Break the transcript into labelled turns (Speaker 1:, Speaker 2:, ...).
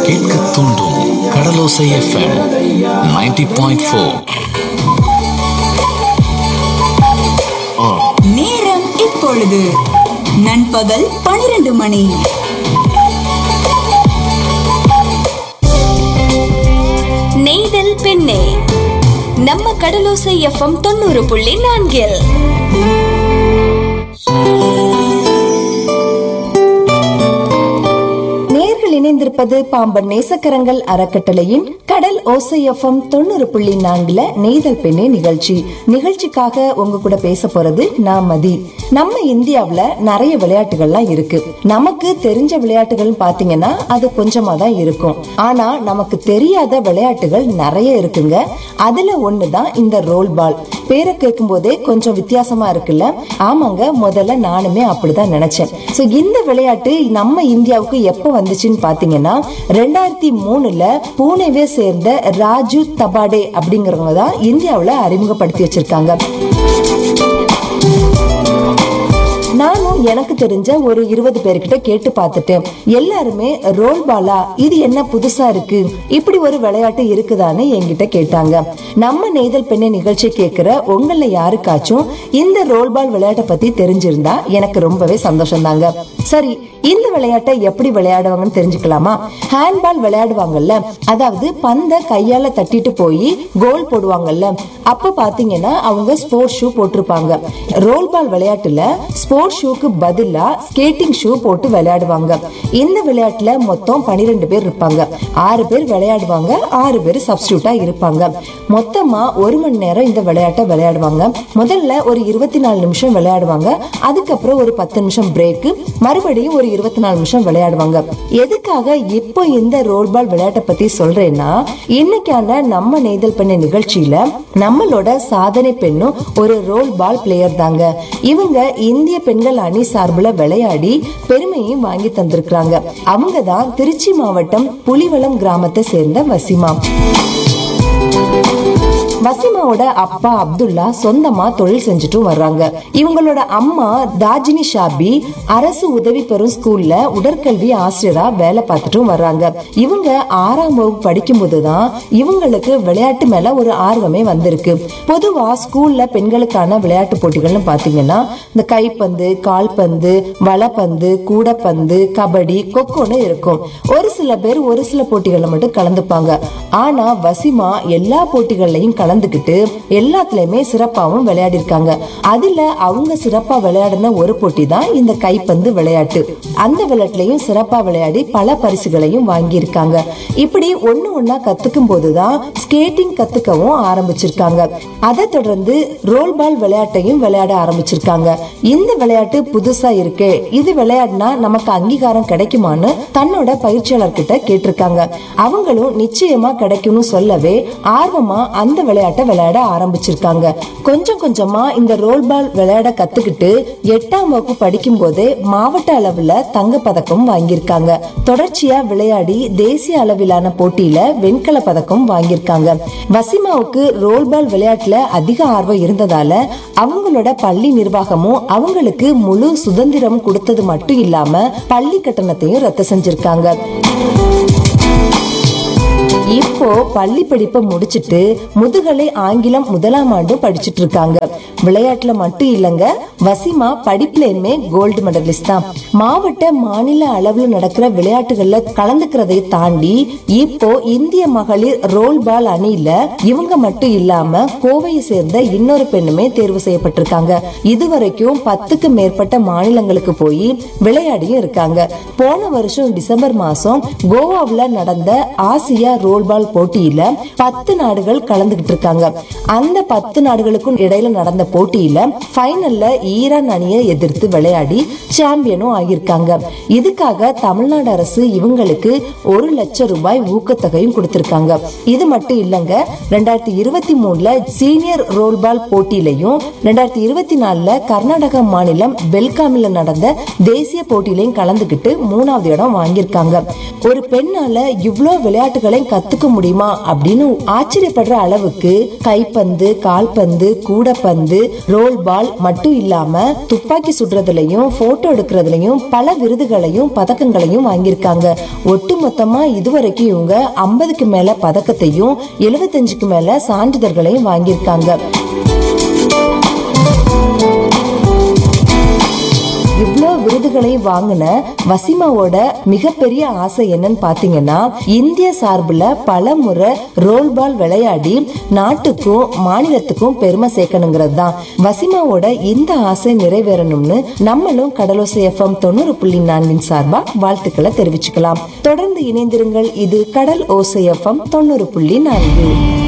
Speaker 1: கேட்க தூண்டும் கடலோசை FM 90.4 point four
Speaker 2: நேரம் இப்பொழுது நண்பகல் பனிரெண்டு மணி
Speaker 3: நெய்தல் பெண்ணே நம்ம கடலோசை எஃப்எம் தொண்ணூறு புள்ளி நான்கில்
Speaker 4: நேர்கள் இணைந்திருப்பது பாம்பன் நேசக்கரங்கள் அறக்கட்டளையின் கடல் ஓசை எஃப்எம் தொண்ணூறு புள்ளி நான்குல நெய்தல் பெண்ணே நிகழ்ச்சி நிகழ்ச்சிக்காக உங்க கூட பேச போறது நான் மதி நம்ம இந்தியாவுல நிறைய விளையாட்டுகள்லாம் இருக்கு நமக்கு தெரிஞ்ச விளையாட்டுகள் பாத்தீங்கன்னா அது கொஞ்சமா தான் இருக்கும் ஆனா நமக்கு தெரியாத விளையாட்டுகள் நிறைய இருக்குங்க அதுல ஒண்ணுதான் இந்த ரோல் பால் பேரை கேட்கும் போதே கொஞ்சம் வித்தியாசமா இருக்குல்ல ஆமாங்க முதல்ல நானுமே அப்படிதான் நினைச்சேன் சோ இந்த விளையாட்டு நம்ம இந்தியாவுக்கு எப்ப வந்துச்சுன்னு பாத்தீங்கன்னா ரெண்டாயிரத்தி மூணுல பூனேவே சேர்ந்த ராஜு தபாடே அப்படிங்கறவங்க தான் இந்தியாவுல அறிமுகப்படுத்தி வச்சிருக்காங்க நானும் எனக்கு தெரிஞ்ச ஒரு இருபது பேர்கிட்ட கேட்டு பார்த்துட்டேன் எல்லாருமே ரோல் பாலா இது என்ன புதுசா இருக்கு இப்படி ஒரு விளையாட்டு இருக்குதான்னு என்கிட்ட கேட்டாங்க நம்ம நெய்தல் பெண்ணை நிகழ்ச்சி கேட்கிற உங்கள யாருக்காச்சும் இந்த ரோல் பால் விளையாட்டை பத்தி தெரிஞ்சிருந்தா எனக்கு ரொம்பவே சந்தோஷம் தாங்க சரி இந்த விளையாட்டை எப்படி விளையாடுவாங்கன்னு தெரிஞ்சுக்கலாமா ஹேண்ட்பால் விளையாடுவாங்கல்ல அதாவது பந்தை கையால தட்டிட்டு போய் கோல் போடுவாங்கல்ல அப்ப பாத்தீங்கன்னா அவங்க ஸ்போர்ட்ஸ் ஷூ போட்டிருப்பாங்க ரோல் பால் விளையாட்டுல ஸ்போர்ட்ஸ் ஷூக்கு பதிலா ஸ்கேட்டிங் ஷூ போட்டு விளையாடுவாங்க இந்த விளையாட்டுல மொத்தம் பனிரெண்டு பேர் இருப்பாங்க ஆறு பேர் விளையாடுவாங்க ஆறு பேர் சப்ஸ்டியூட்டா இருப்பாங்க மொத்தமா ஒரு மணி நேரம் இந்த விளையாட்டை விளையாடுவாங்க முதல்ல ஒரு இருபத்தி நாலு நிமிஷம் விளையாடுவாங்க அதுக்கப்புறம் ஒரு பத்து நிமிஷம் பிரேக் மறுபடியும் ஒரு இருபத்தி நாலு நிமிஷம் விளையாடுவாங்க எதுக்காக இப்போ இந்த ரோல் பால் விளையாட்டை பத்தி சொல்றேன்னா இன்னைக்கான நம்ம நெய்தல் பண்ண நிகழ்ச்சியில நம்மளோட சாதனை பெண்ணும் ஒரு ரோல் பால் பிளேயர் தாங்க இவங்க இந்திய பெண்கள் அணி சார்புல விளையாடி பெருமையும் வாங்கி தந்திருக்கிறாங்க அவங்க தான் திருச்சி மாவட்டம் புலிவளம் கிராமத்தை சேர்ந்த வசிமா வசிமாவோட அப்பா அப்துல்லா சொந்தமா தொழில் செஞ்சுட்டும் வர்றாங்க இவங்களோட அம்மா தாஜினி ஷாபி அரசு உதவி பெறும் ஸ்கூல்ல உடற்கல்வி ஆசிரியரா வேலை பார்த்துட்டும் வர்றாங்க இவங்க ஆறாம் வகுப்பு படிக்கும் போதுதான் இவங்களுக்கு விளையாட்டு மேல ஒரு ஆர்வமே வந்திருக்கு பொதுவா ஸ்கூல்ல பெண்களுக்கான விளையாட்டு போட்டிகள்னு பாத்தீங்கன்னா இந்த கைப்பந்து கால்பந்து வலப்பந்து கூடப்பந்து கபடி கொக்கோன்னு இருக்கும் ஒரு சில பேர் ஒரு சில போட்டிகள்ல மட்டும் கலந்துப்பாங்க ஆனா வசிமா எல்லா போட்டிகள்லயும் கலந்துக்கிட்டு எல்லாத்துலயுமே சிறப்பாவும் விளையாடி இருக்காங்க அதுல அவங்க சிறப்பா விளையாடின ஒரு போட்டி தான் இந்த கைப்பந்து விளையாட்டு அந்த விளையாட்டுலயும் சிறப்பா விளையாடி பல பரிசுகளையும் வாங்கி இருக்காங்க இப்படி ஒண்ணு ஒண்ணா கத்துக்கும் போதுதான் ஸ்கேட்டிங் கத்துக்கவும் ஆரம்பிச்சிருக்காங்க அதை தொடர்ந்து ரோல் பால் விளையாட்டையும் விளையாட ஆரம்பிச்சிருக்காங்க இந்த விளையாட்டு புதுசா இருக்கு இது விளையாடினா நமக்கு அங்கீகாரம் கிடைக்குமான்னு தன்னோட பயிற்சியாளர்கிட்ட கேட்டிருக்காங்க அவங்களும் நிச்சயமா கிடைக்கும்னு சொல்லவே ஆர்வமா அந்த விளையாட்டை விளையாட ஆரம்பிச்சிருக்காங்க கொஞ்சம் கொஞ்சமா இந்த ரோல் பால் விளையாட கத்துக்கிட்டு எட்டாம் வகுப்பு படிக்கும் போதே மாவட்ட அளவுல தங்க பதக்கம் வாங்கியிருக்காங்க தொடர்ச்சியா விளையாடி தேசிய அளவிலான போட்டியில வெண்கல பதக்கம் வாங்கியிருக்காங்க வசிமாவுக்கு ரோல் பால் விளையாட்டுல அதிக ஆர்வம் இருந்ததால அவங்களோட பள்ளி நிர்வாகமும் அவங்களுக்கு முழு சுதந்திரம் கொடுத்தது மட்டும் இல்லாம பள்ளி கட்டணத்தையும் ரத்து செஞ்சிருக்காங்க இப்போ பள்ளி படிப்பை முடிச்சிட்டு முதுகலை ஆங்கிலம் முதலாம் ஆண்டு படிச்சிட்டு இருக்காங்க விளையாட்டுல மட்டும் இல்லங்க வசிமா படிப்புலயுமே கோல்டு மெடலிஸ்ட் தான் மாவட்ட மாநில அளவுல நடக்கிற விளையாட்டுகள்ல கலந்துக்கிறதை தாண்டி இப்போ இந்திய மகளிர் ரோல் பால் அணியில இவங்க மட்டும் இல்லாம கோவையை சேர்ந்த இன்னொரு பெண்ணுமே தேர்வு செய்யப்பட்டிருக்காங்க இதுவரைக்கும் பத்துக்கு மேற்பட்ட மாநிலங்களுக்கு போய் விளையாடியும் இருக்காங்க போன வருஷம் டிசம்பர் மாசம் கோவாவுல நடந்த ஆசியா ரோல் பால் போட்டியில பத்து நாடுகள் கலந்துகிட்டு இருக்காங்க அந்த பத்து நாடுகளுக்கும் இடையில நடந்த போட்டியில ஃபைனல்ல ஈரான் அணியை எதிர்த்து விளையாடி சாம்பியனும் ஆகியிருக்காங்க இதுக்காக தமிழ்நாடு அரசு இவங்களுக்கு ஒரு லட்சம் ரூபாய் ஊக்கத்தொகையும் கொடுத்திருக்காங்க இது மட்டும் இல்லங்க ரெண்டாயிரத்தி இருபத்தி மூணுல சீனியர் ரோல் பால் போட்டியிலையும் ரெண்டாயிரத்தி இருபத்தி நாலுல கர்நாடகா மாநிலம் பெல்காமில நடந்த தேசிய போட்டியிலையும் கலந்துகிட்டு மூணாவது இடம் வாங்கியிருக்காங்க ஒரு பெண்ணால இவ்ளோ விளையாட்டுகளையும் கத்துக்க முடியுமா அப்படின்னு ஆச்சரியப்படுற அளவுக்கு கைப்பந்து கால்பந்து கூடப்பந்து அடுத்து ரோல் பால் மட்டும் இல்லாம துப்பாக்கி சுடுறதுலயும் போட்டோ எடுக்கிறதுலயும் பல விருதுகளையும் பதக்கங்களையும் வாங்கியிருக்காங்க ஒட்டு மொத்தமா இதுவரைக்கும் இவங்க ஐம்பதுக்கு மேல பதக்கத்தையும் எழுபத்தஞ்சுக்கு மேல சான்றிதழ்களையும் வாங்கியிருக்காங்க இவ்வளோ விருதுகளை வாங்கின வசிமாவோட மிகப்பெரிய ஆசை என்னன்னு பாத்தீங்கன்னா இந்திய சார்புல பல முறை ரோல் பால் விளையாடி நாட்டுக்கும் மாநிலத்துக்கும் பெருமை சேர்க்கணுங்கிறது தான் வசிமாவோட இந்த ஆசை நிறைவேறணும்னு நம்மளும் கடலோசை எஃப்எம் தொண்ணூறு புள்ளி நான்கின் சார்பா வாழ்த்துக்களை தெரிவிச்சுக்கலாம் தொடர்ந்து இணைந்திருங்கள் இது கடல் ஓசை எஃப்எம் தொண்ணூறு புள்ளி நான்கு